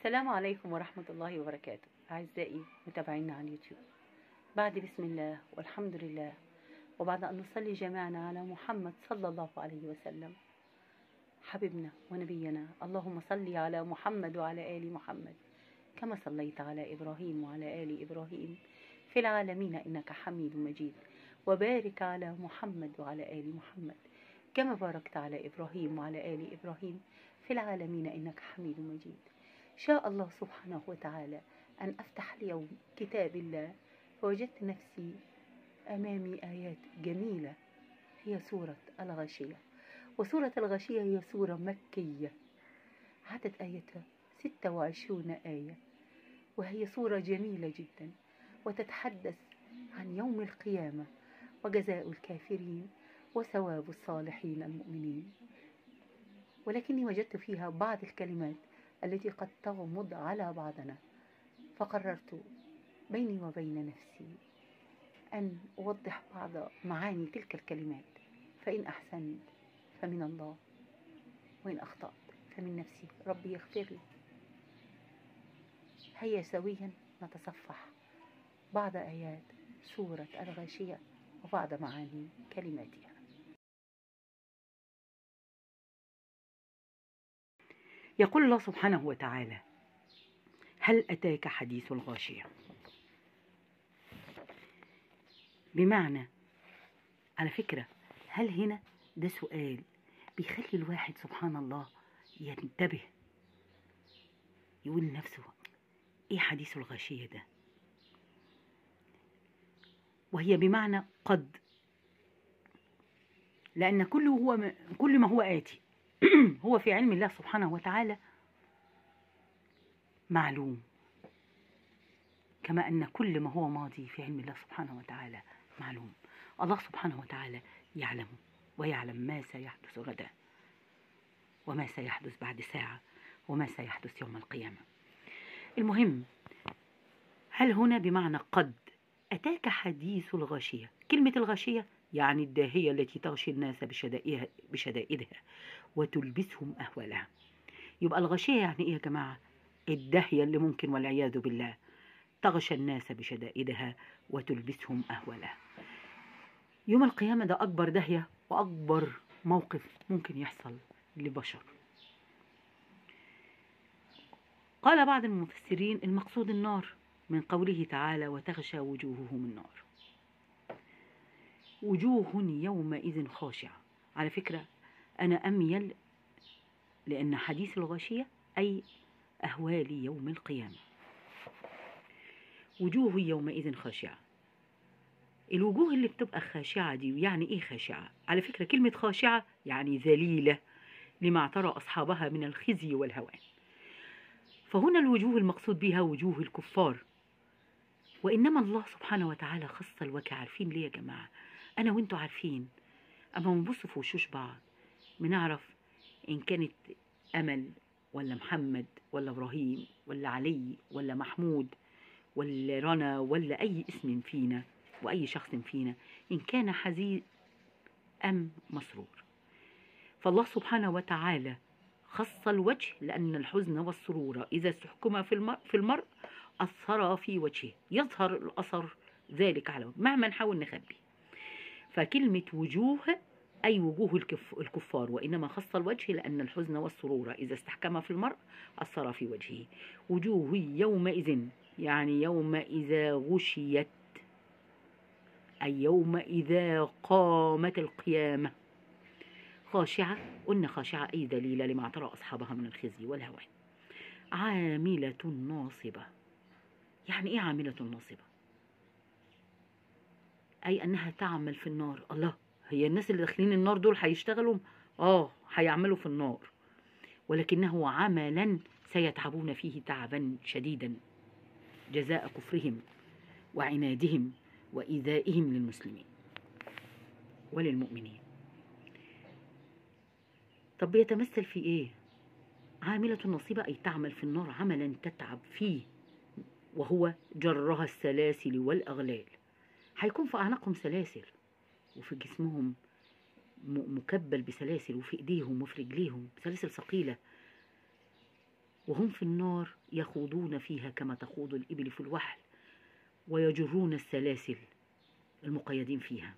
السلام عليكم ورحمة الله وبركاته أعزائي متابعينا على اليوتيوب بعد بسم الله والحمد لله وبعد أن نصلي جميعا على محمد صلى الله عليه وسلم حبيبنا ونبينا اللهم صل على محمد وعلى آل محمد كما صليت على إبراهيم وعلى آل إبراهيم في العالمين إنك حميد مجيد وبارك على محمد وعلى آل محمد كما باركت على إبراهيم وعلى آل إبراهيم في العالمين إنك حميد مجيد شاء الله سبحانه وتعالى أن أفتح اليوم كتاب الله فوجدت نفسي أمامي آيات جميلة هي سورة الغاشية وسورة الغاشية هي سورة مكية عدد آياتها 26 آية وهي سورة جميلة جدا وتتحدث عن يوم القيامة وجزاء الكافرين وثواب الصالحين المؤمنين ولكني وجدت فيها بعض الكلمات التي قد تغمض على بعضنا فقررت بيني وبين نفسي أن أوضح بعض معاني تلك الكلمات فإن أحسنت فمن الله وإن أخطأت فمن نفسي ربي يغفر لي هيا سويا نتصفح بعض آيات سورة الغاشية وبعض معاني كلماتها يقول الله سبحانه وتعالى هل أتاك حديث الغاشية بمعنى على فكرة هل هنا ده سؤال بيخلي الواحد سبحان الله ينتبه يقول لنفسه ايه حديث الغاشية ده وهي بمعنى قد لأن كل هو كل ما هو آتي هو في علم الله سبحانه وتعالى معلوم كما أن كل ما هو ماضي في علم الله سبحانه وتعالى معلوم الله سبحانه وتعالى يعلم ويعلم ما سيحدث غدا وما سيحدث بعد ساعة وما سيحدث يوم القيامة المهم هل هنا بمعنى قد أتاك حديث الغاشية كلمة الغاشية يعني الداهية التي تغشي الناس بشدائها بشدائدها وتلبسهم أهوالها يبقى الغاشية يعني إيه يا جماعة الداهية اللي ممكن والعياذ بالله تغشى الناس بشدائدها وتلبسهم أهوالها يوم القيامة ده أكبر داهية وأكبر موقف ممكن يحصل لبشر قال بعض المفسرين المقصود النار من قوله تعالى وتغشى وجوههم النار وجوه يومئذ خاشعة على فكرة أنا أميل لأن حديث الغاشية أي أهوال يوم القيامة وجوه يومئذ خاشعة الوجوه اللي بتبقى خاشعة دي يعني إيه خاشعة؟ على فكرة كلمة خاشعة يعني ذليلة لما اعترى أصحابها من الخزي والهوان فهنا الوجوه المقصود بها وجوه الكفار وإنما الله سبحانه وتعالى خص الوجه عارفين ليه يا جماعة أنا وإنتوا عارفين أما بنبص في وشوش بعض بنعرف إن كانت أمل ولا محمد ولا إبراهيم ولا علي ولا محمود ولا رنا ولا أي اسم فينا وأي شخص فينا إن كان حزين أم مسرور فالله سبحانه وتعالى خص الوجه لأن الحزن والسرور إذا استحكما في المرء, في المرء أثر في وجهه يظهر الأثر ذلك على وجهه مهما نحاول نخبي فكلمة وجوه أي وجوه الكف الكفار وإنما خص الوجه لأن الحزن والسرور إذا استحكم في المرء أثر في وجهه وجوه يومئذ يعني يوم إذا غشيت أي يوم إذا قامت القيامة خاشعة قلنا خاشعة أي دليلة لما اعترى أصحابها من الخزي والهوان عاملة ناصبة يعني إيه عاملة ناصبة أي أنها تعمل في النار الله هي الناس اللي داخلين النار دول هيشتغلوا آه هيعملوا في النار ولكنه عملا سيتعبون فيه تعبا شديدا جزاء كفرهم وعنادهم وإيذائهم للمسلمين وللمؤمنين طب بيتمثل في إيه؟ عاملة نصيبة أي تعمل في النار عملا تتعب فيه وهو جرها السلاسل والأغلال هيكون في أعناقهم سلاسل وفي جسمهم مكبل بسلاسل وفي إيديهم وفي رجليهم سلاسل ثقيلة وهم في النار يخوضون فيها كما تخوض الإبل في الوحل ويجرون السلاسل المقيدين فيها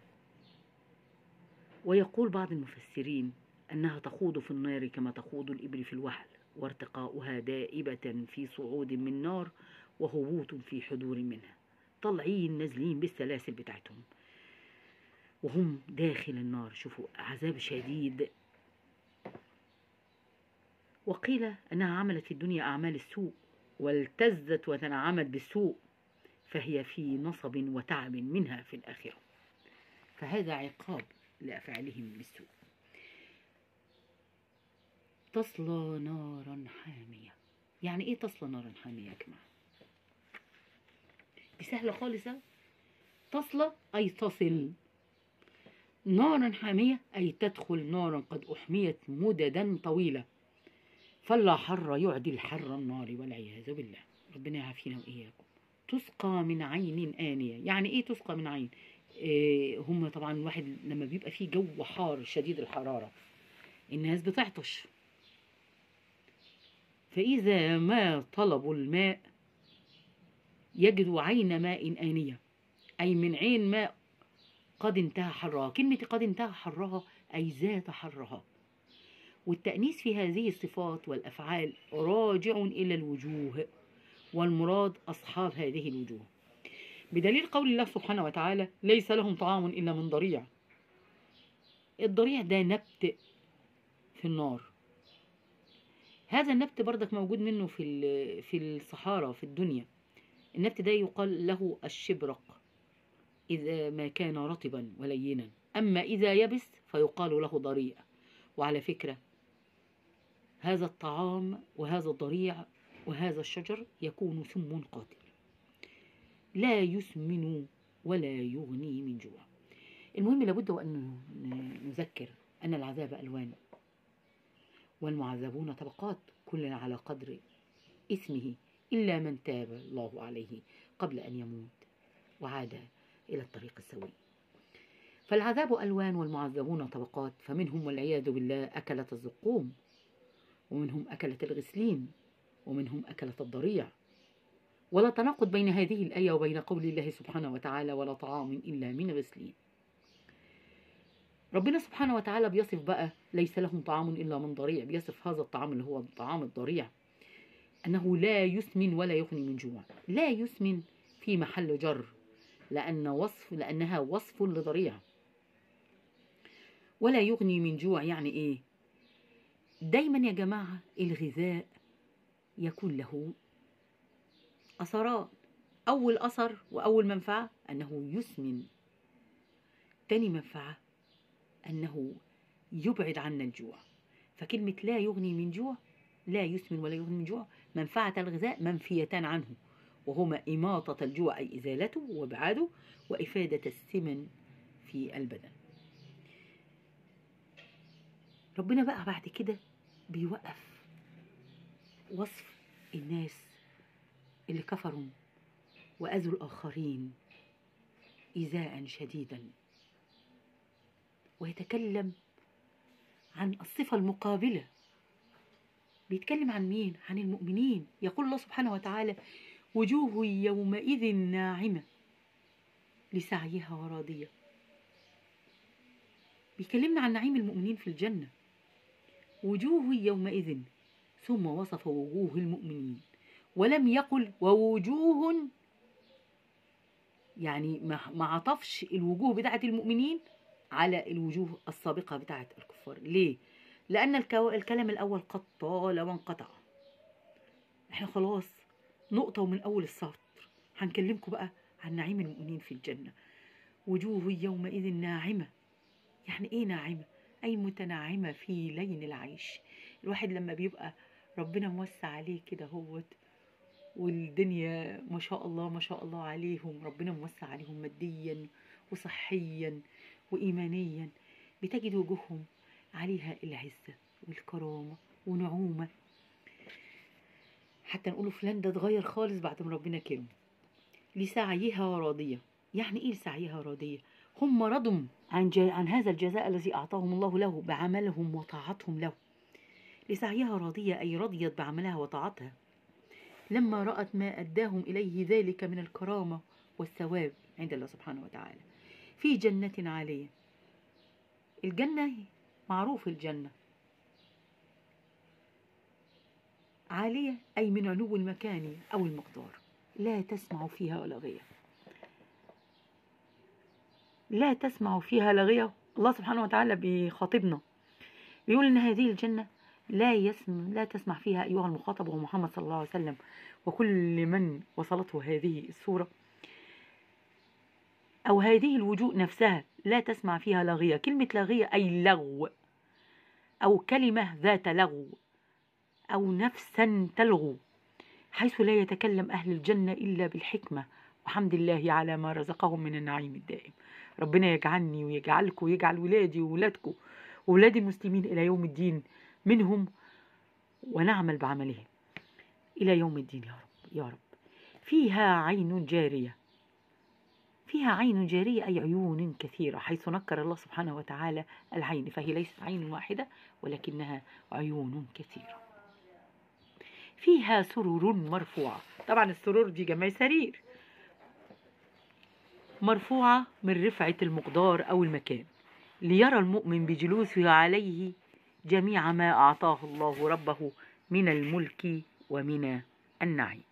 ويقول بعض المفسرين أنها تخوض في النار كما تخوض الإبل في الوحل وارتقاؤها دائبة في صعود من نار وهبوط في حضور منها طالعين نازلين بالسلاسل بتاعتهم وهم داخل النار شوفوا عذاب شديد وقيل أنها عملت في الدنيا أعمال السوء والتزت وتنعمت بالسوء فهي في نصب وتعب منها في الآخرة فهذا عقاب لأفعالهم بالسوء تصلى نارا حامية يعني إيه تصلى نارا حامية يا جماعة دي سهلة خالصة تصلى أي تصل نارا حامية أي تدخل نارا قد أحميت مددا طويلة فلا حر يعدي الحر النار والعياذ بالله ربنا يعافينا وإياكم تسقى من عين آنية يعني إيه تسقى من عين إيه هم طبعا الواحد لما بيبقى فيه جو حار شديد الحرارة الناس بتعطش فإذا ما طلبوا الماء يجدوا عين ماء آنية أي من عين ماء قد انتهى حرها كلمة قد انتهى حرها أي زاد حرها والتأنيث في هذه الصفات والأفعال راجع إلى الوجوه والمراد أصحاب هذه الوجوه بدليل قول الله سبحانه وتعالى ليس لهم طعام إلا من ضريع الضريع ده نبت في النار هذا النبت بردك موجود منه في في الصحارى في الدنيا النبت ده يقال له الشبرق إذا ما كان رطبا ولينا أما إذا يبس فيقال له ضريع وعلى فكرة هذا الطعام وهذا الضريع وهذا الشجر يكون سم قاتل لا يسمن ولا يغني من جوع المهم لابد وأن نذكر أن العذاب ألوان والمعذبون طبقات كل على قدر اسمه إلا من تاب الله عليه قبل أن يموت وعاد إلى الطريق السوي فالعذاب ألوان والمعذبون طبقات فمنهم والعياذ بالله أكلة الزقوم ومنهم أكلة الغسلين ومنهم أكلة الضريع ولا تناقض بين هذه الآية وبين قول الله سبحانه وتعالى ولا طعام إلا من غسلين ربنا سبحانه وتعالى بيصف بقى ليس لهم طعام إلا من ضريع بيصف هذا الطعام اللي هو طعام الضريع أنه لا يسمن ولا يغني من جوع لا يسمن في محل جر لأن وصف لأنها وصف لضريع ولا يغني من جوع يعني إيه دايما يا جماعة الغذاء يكون له أثرات أول أثر وأول منفعة أنه يسمن تاني منفعة أنه يبعد عنا الجوع فكلمة لا يغني من جوع لا يسمن ولا يغني من جوع منفعة الغذاء منفيتان عنه وهما إماطة الجوع أي إزالته وإبعاده وإفادة السمن في البدن ربنا بقى بعد كده بيوقف وصف الناس اللي كفروا وأذوا الآخرين إيذاء شديدا ويتكلم عن الصفة المقابلة بيتكلم عن مين؟ عن المؤمنين يقول الله سبحانه وتعالى وجوه يومئذ ناعمة لسعيها راضية بيكلمنا عن نعيم المؤمنين في الجنة وجوه يومئذ ثم وصف وجوه المؤمنين ولم يقل ووجوه يعني ما عطفش الوجوه بتاعة المؤمنين على الوجوه السابقة بتاعة الكفار ليه؟ لأن الكلام الأول قد طال وانقطع احنا خلاص نقطة ومن أول السطر هنكلمكم بقى عن نعيم المؤمنين في الجنة وجوه يومئذ ناعمة يعني ايه ناعمة؟ أي متناعمة في لين العيش الواحد لما بيبقى ربنا موسع عليه كده هوت والدنيا ما شاء الله ما شاء الله عليهم ربنا موسع عليهم ماديا وصحيا وإيمانيا بتجد وجوههم عليها العزة والكرامة ونعومة حتى نقول فلان ده اتغير خالص بعد ما ربنا كرمه لسعيها راضية يعني ايه لسعيها راضية هم رضوا عن, عن هذا الجزاء الذي أعطاهم الله له بعملهم وطاعتهم له لسعيها راضية أي رضيت بعملها وطاعتها لما رأت ما أداهم إليه ذلك من الكرامة والثواب عند الله سبحانه وتعالى في جنة عالية الجنة معروف الجنة عالية أي من علو المكان أو المقدار لا تسمع فيها لغية لا تسمع فيها لغية الله سبحانه وتعالى بيخاطبنا بيقول إن هذه الجنة لا يسمع لا تسمع فيها أيها المخاطب هو محمد صلى الله عليه وسلم وكل من وصلته هذه السورة أو هذه الوجوه نفسها لا تسمع فيها لغية كلمة لغية أي لغو أو كلمة ذات لغو أو نفسا تلغو حيث لا يتكلم أهل الجنة إلا بالحكمة وحمد الله على ما رزقهم من النعيم الدائم ربنا يجعلني ويجعلكم ويجعل ولادي وولادكم وولاد المسلمين إلى يوم الدين منهم ونعمل بعملهم إلى يوم الدين يا رب يا رب فيها عين جارية فيها عين جارية أي عيون كثيرة حيث نكر الله سبحانه وتعالى العين فهي ليست عين واحدة ولكنها عيون كثيرة فيها سرور مرفوعة طبعا السرور دي جمع سرير مرفوعة من رفعة المقدار أو المكان ليرى المؤمن بجلوسه عليه جميع ما أعطاه الله ربه من الملك ومن النعيم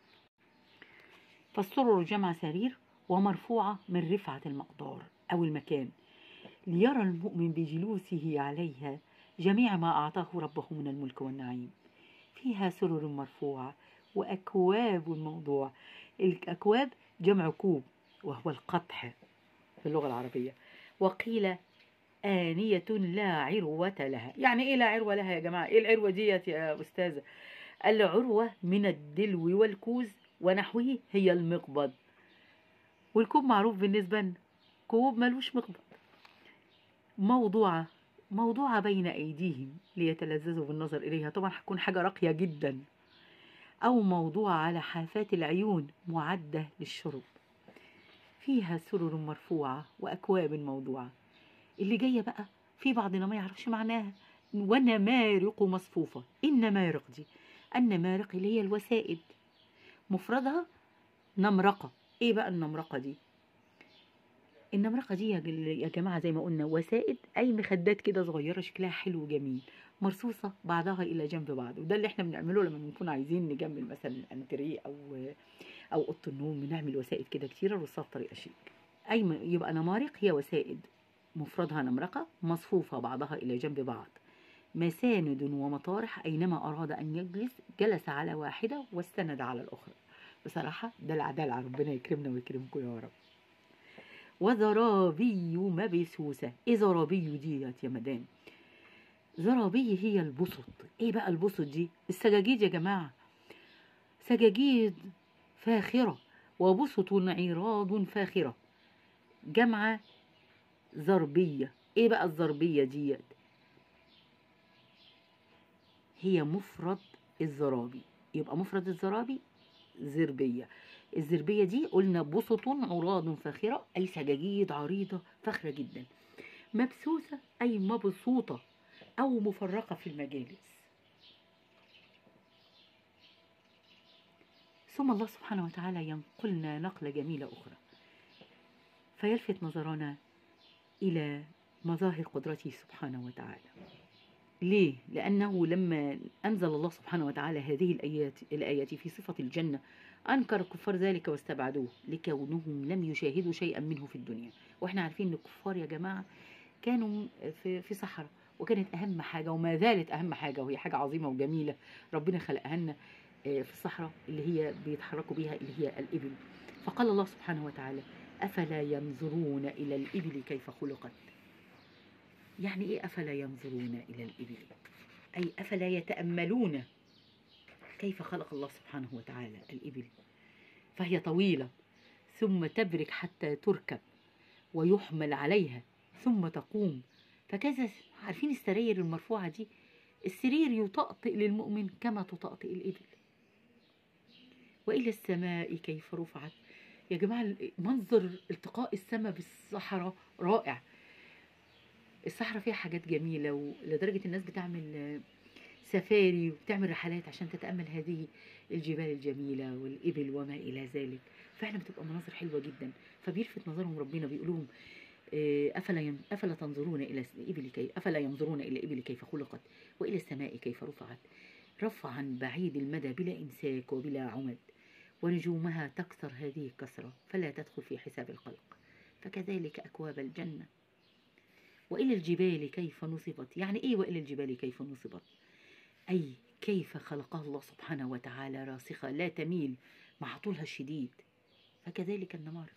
فالسرر جمع سرير ومرفوعة من رفعة المقدار أو المكان ليرى المؤمن بجلوسه عليها جميع ما أعطاه ربه من الملك والنعيم فيها سرر مرفوعة وأكواب موضوع الأكواب جمع كوب وهو القطح في اللغة العربية وقيل آنية لا عروة لها يعني إيه لا عروة لها يا جماعة إيه العروة ديت يا أستاذة العروة من الدلو والكوز ونحوه هي المقبض والكوب معروف بالنسبة لنا كوب ملوش مقبض موضوعة موضوعة بين أيديهم ليتلذذوا بالنظر إليها طبعا هتكون حاجة راقية جدا أو موضوعة على حافات العيون معدة للشرب فيها سرر مرفوعة وأكواب موضوعة اللي جاية بقى في بعضنا ما يعرفش معناها ونمارق مصفوفة النمارق دي النمارق اللي هي الوسائد مفردها نمرقة ايه بقى النمرقة دي النمرقة دي يا جل- يا جماعة زي ما قلنا وسائد أي مخدات كده صغيرة شكلها حلو وجميل مرصوصة بعضها إلى جنب بعض وده اللي احنا بنعمله لما بنكون عايزين نجمل مثلا الأنتريه أو أو أوضة النوم بنعمل وسائد كده كتيرة نرصها بطريقة شيك أي م- يبقى نمارق هي وسائد مفردها نمرقة مصفوفة بعضها إلى جنب بعض مساند ومطارح أينما أراد أن يجلس جلس على واحدة واستند على الأخرى بصراحة ده العدالة ربنا يكرمنا ويكرمكم يا رب وزرابي مبثوثة ايه زرابي ديت يا مدام زرابي هي البسط ايه بقى البسط دي السجاجيد يا جماعة سجاجيد فاخرة وبسط عراض فاخرة جمع زربية ايه بقى الزربية ديت هي مفرد الزرابي يبقى مفرد الزرابي زربية الزربية دي قلنا بسط عراض فاخرة أي سجاجيد عريضة فاخرة جدا مبثوثة أي مبسوطة أو مفرقة في المجالس ثم الله سبحانه وتعالى ينقلنا نقلة جميلة أخرى فيلفت نظرنا إلى مظاهر قدرته سبحانه وتعالى ليه؟ لأنه لما أنزل الله سبحانه وتعالى هذه الآيات الآيات في صفة الجنة أنكر الكفار ذلك واستبعدوه لكونهم لم يشاهدوا شيئا منه في الدنيا وإحنا عارفين أن الكفار يا جماعة كانوا في, في صحراء وكانت أهم حاجة وما زالت أهم حاجة وهي حاجة عظيمة وجميلة ربنا خلقها لنا آه، في الصحراء اللي هي بيتحركوا بيها اللي هي الإبل فقال الله سبحانه وتعالى أفلا ينظرون إلى الإبل كيف خلقت يعني إيه أفلا ينظرون إلى الإبل أي أفلا يتأملون كيف خلق الله سبحانه وتعالى الإبل فهي طويلة ثم تبرك حتى تركب ويحمل عليها ثم تقوم فكذا عارفين السراير المرفوعة دي السرير يطأطئ للمؤمن كما تطأطئ الإبل وإلى السماء كيف رفعت يا جماعة منظر التقاء السماء بالصحراء رائع الصحراء فيها حاجات جميلة ولدرجة الناس بتعمل سفاري وتعمل رحلات عشان تتأمل هذه الجبال الجميلة والإبل وما إلى ذلك فعلا بتبقى مناظر حلوة جدا فبيلفت نظرهم ربنا بيقول لهم آه، أفلا ين- أفلا تنظرون إلى الإبل كيف أفلا ينظرون إلى الإبل كيف خلقت وإلى السماء كيف رفعت رفعا بعيد المدى بلا إمساك وبلا عمد ونجومها تكثر هذه الكثرة فلا تدخل في حساب الخلق فكذلك أكواب الجنة وإلى الجبال كيف نصبت يعني إيه وإلى الجبال كيف نصبت أي كيف خلقها الله سبحانه وتعالى راسخة لا تميل مع طولها الشديد فكذلك النمارق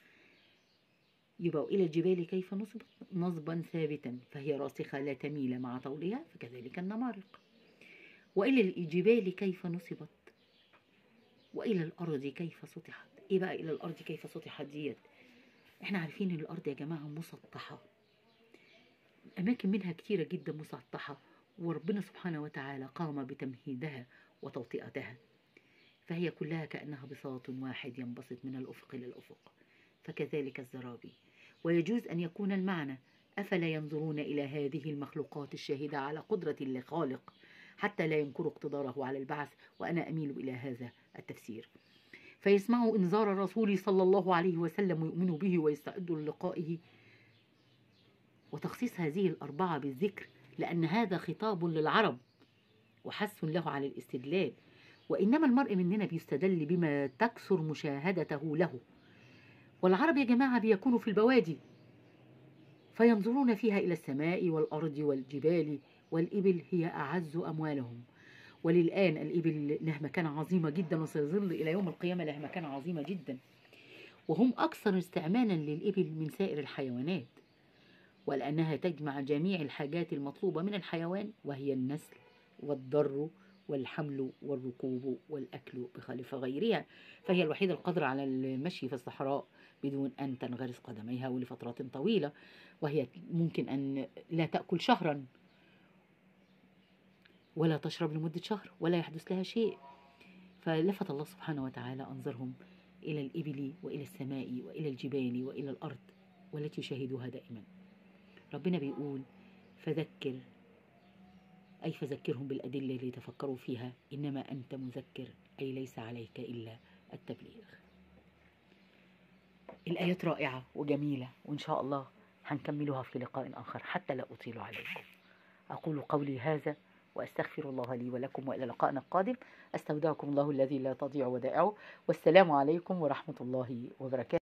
يبقى إلى الجبال كيف نصبت نصبا ثابتا فهي راسخة لا تميل مع طولها فكذلك النمارق وإلى الجبال كيف نصبت وإلى الأرض كيف سطحت إيه بقى إلى الأرض كيف سطحت ديت إحنا عارفين إن الأرض يا جماعة مسطحة أماكن منها كتيرة جدا مسطحة وربنا سبحانه وتعالى قام بتمهيدها وتوطئتها فهي كلها كأنها بساط واحد ينبسط من الأفق إلى الأفق فكذلك الزرابي ويجوز أن يكون المعنى أفلا ينظرون إلى هذه المخلوقات الشاهدة على قدرة الخالق حتى لا ينكروا اقتداره على البعث وأنا أميل إلى هذا التفسير فيسمعوا إنذار الرسول صلى الله عليه وسلم ويؤمنوا به ويستعدوا للقائه وتخصيص هذه الأربعة بالذكر لأن هذا خطاب للعرب وحث له على الاستدلال وإنما المرء مننا بيستدل بما تكثر مشاهدته له والعرب يا جماعة بيكونوا في البوادي فينظرون فيها إلى السماء والأرض والجبال والإبل هي أعز أموالهم وللآن الإبل لها مكانة عظيمة جدا وسيظل إلى يوم القيامة لها مكانة عظيمة جدا وهم أكثر استعمالا للإبل من سائر الحيوانات ولأنها تجمع جميع الحاجات المطلوبة من الحيوان وهي النسل والضر والحمل والركوب والأكل بخلاف غيرها فهي الوحيدة القادرة على المشي في الصحراء بدون أن تنغرس قدميها ولفترات طويلة وهي ممكن أن لا تأكل شهرا ولا تشرب لمدة شهر ولا يحدث لها شيء فلفت الله سبحانه وتعالى أنظرهم إلى الإبل وإلى السماء وإلى الجبال وإلى الأرض والتي يشاهدوها دائما ربنا بيقول فذكر أي فذكرهم بالأدلة اللي تفكروا فيها إنما أنت مذكر أي ليس عليك إلا التبليغ الآيات رائعة وجميلة وإن شاء الله هنكملها في لقاء آخر حتى لا أطيل عليكم أقول قولي هذا وأستغفر الله لي ولكم وإلى لقائنا القادم أستودعكم الله الذي لا تضيع ودائعه والسلام عليكم ورحمة الله وبركاته